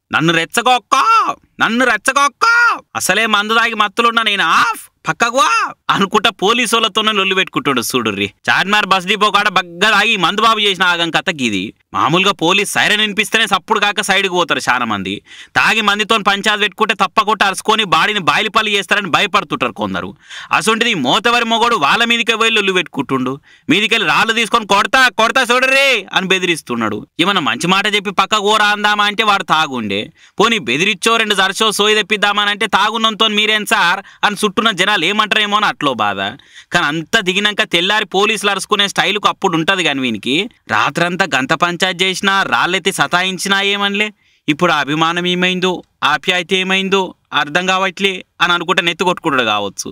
నన్ను రెచ్చగొక్క నన్ను రెచ్చగొక్క అసలే మందు తాగి మత్తులున్నా నేను ఆఫ్ పక్కకు అనుకుంటా పోలీసు వాళ్ళతోనే లొల్లు పెట్టుకుంటాడు చూడుర్రి చార్మినార్ బస్ డిపో కాడ బగ్గ తాగి మందు బాబు చేసిన ఆగం కథ గిది మామూలుగా పోలీస్ సైరన్ వినిపిస్తేనే సప్పుడు కాక సైడ్కి పోతారు చాలా మంది తాగి మందితో పంచాయతీ పెట్టుకుంటే తప్పకుండా అరుచుకొని బాడీని బాయిలిపల్లి చేస్తారని భయపడుతుంటారు కొందరు అసొంటిది మోతవరి మొగోడు వాళ్ళ మీదకే వెళ్ళి లొల్లు పెట్టుకుంటుండు మీదికెళ్ళి రాళ్ళు తీసుకొని కొడతా కొడతా చూడరే అని బెదిరిస్తున్నాడు ఏమన్నా మంచి మాట చెప్పి పక్క కూర అందామా అంటే వాడు తాగుండే పోనీ బెదిరిచ్చో రెండు జరచో సోయి తెప్పిద్దామనంటే తాగున్నంతో మీరేం సార్ అని చుట్టూన్న జనాలు ఏమంటారేమో అని అట్లో బాధ కానీ అంతా దిగినాక తెల్లారి పోలీసులు అరుచుకునే స్టైల్కు అప్పుడు ఉంటుంది కానీ వీనికి రాత్రంతా గంత పంచాయత్ చేసినా రాళ్ళెత్తి సతాయించినా ఏమనిలే ఇప్పుడు ఆ అభిమానం ఏమైందో ఆప్యాయత ఏమైందో అర్థం కావట్లే అని అనుకుంటే నెత్తి కొట్టుకుంటాడు కావచ్చు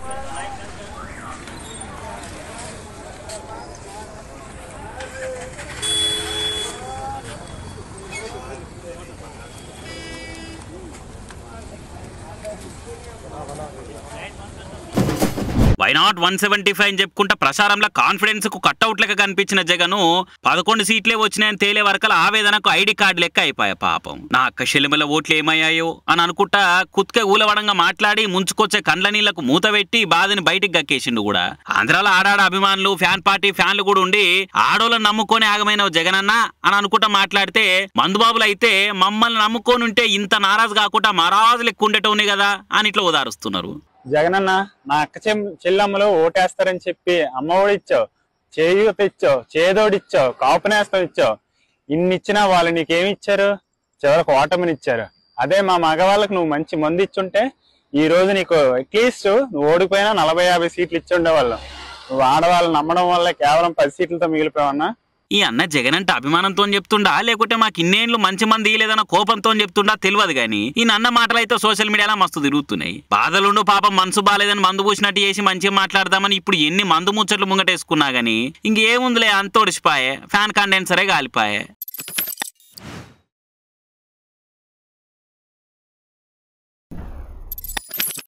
వైనాట్ వన్ సెవెంటీ ఫైవ్ అని చెప్పుకుంటా ప్రచారంలో కాన్ఫిడెన్స్ కు కట్అవుట్ లెక్క కనిపించిన జగను పదకొండు సీట్లే వచ్చినాయని తేలే వరకల ఆవేదనకు ఐడి కార్డు లెక్క అయిపోయా పాపం నా అక్క శిలిమల ఓట్లు ఏమయ్యాయో అని అనుకుంటా కుత్కే ఊలవడంగా మాట్లాడి ముంచుకొచ్చే కండ్ల నీళ్లకు మూత పెట్టి బాధని బయటికి గక్కేసిండు కూడా ఆంధ్రాలో ఆడాడ అభిమానులు ఫ్యాన్ పార్టీ ఫ్యాన్లు కూడా ఉండి ఆడోళ్ళని నమ్ముకొని ఆగమైన జగనన్న అని అనుకుంటా మాట్లాడితే మందుబాబులు అయితే మమ్మల్ని నమ్ముకొని ఉంటే ఇంత నారాజు కాకుండా మహారాజు లెక్క ఉండేటోని కదా అని ఇట్లా ఉదారుస్తున్నారు జగనన్న నా అక్క చెం- చెల్లమ్మలు ఓటేస్తారని చెప్పి అమ్మఒడి ఇచ్చావు చేయూత ఇచ్చావు చేదోడిచ్చావు కాపునేస్తం ఇచ్చావు ఇన్ని ఇచ్చినా వాళ్ళు నీకేమి ఇచ్చారు చివరికి ఓటమిని ఇచ్చారు అదే మా మగవాళ్ళకి నువ్వు మంచి మంది ఇచ్చుంటే ఈ రోజు నీకు అట్లీస్ట్ నువ్వు ఓడిపోయినా నలభై యాభై సీట్లు ఇచ్చి ఉండేవాళ్ళం నువ్వు ఆడవాళ్ళు నమ్మడం వల్ల కేవలం పది సీట్లతో మిగిలిపోయావన్నా ఈ అన్న జగన్ అంటే అభిమానంతో చెప్తుండా లేకుంటే మాకు ఇన్నేళ్ళు మంచి మంది లేదన్న కోపంతో చెప్తుండా తెలియదు కానీ ఈ నన్న మాటలు అయితే సోషల్ మీడియాలో మస్తు తిరుగుతున్నాయి బాధలుండు పాపం మనసు బాలేదని మందు పూసినట్టు చేసి మంచిగా మాట్లాడదామని ఇప్పుడు ఎన్ని మందు ముచ్చట్లు ముంగటేసుకున్నా గానీ ఇంకేముందిలే అంత ఒడిసిపాయే ఫ్యాన్ కండెన్సరే కాలిపాయే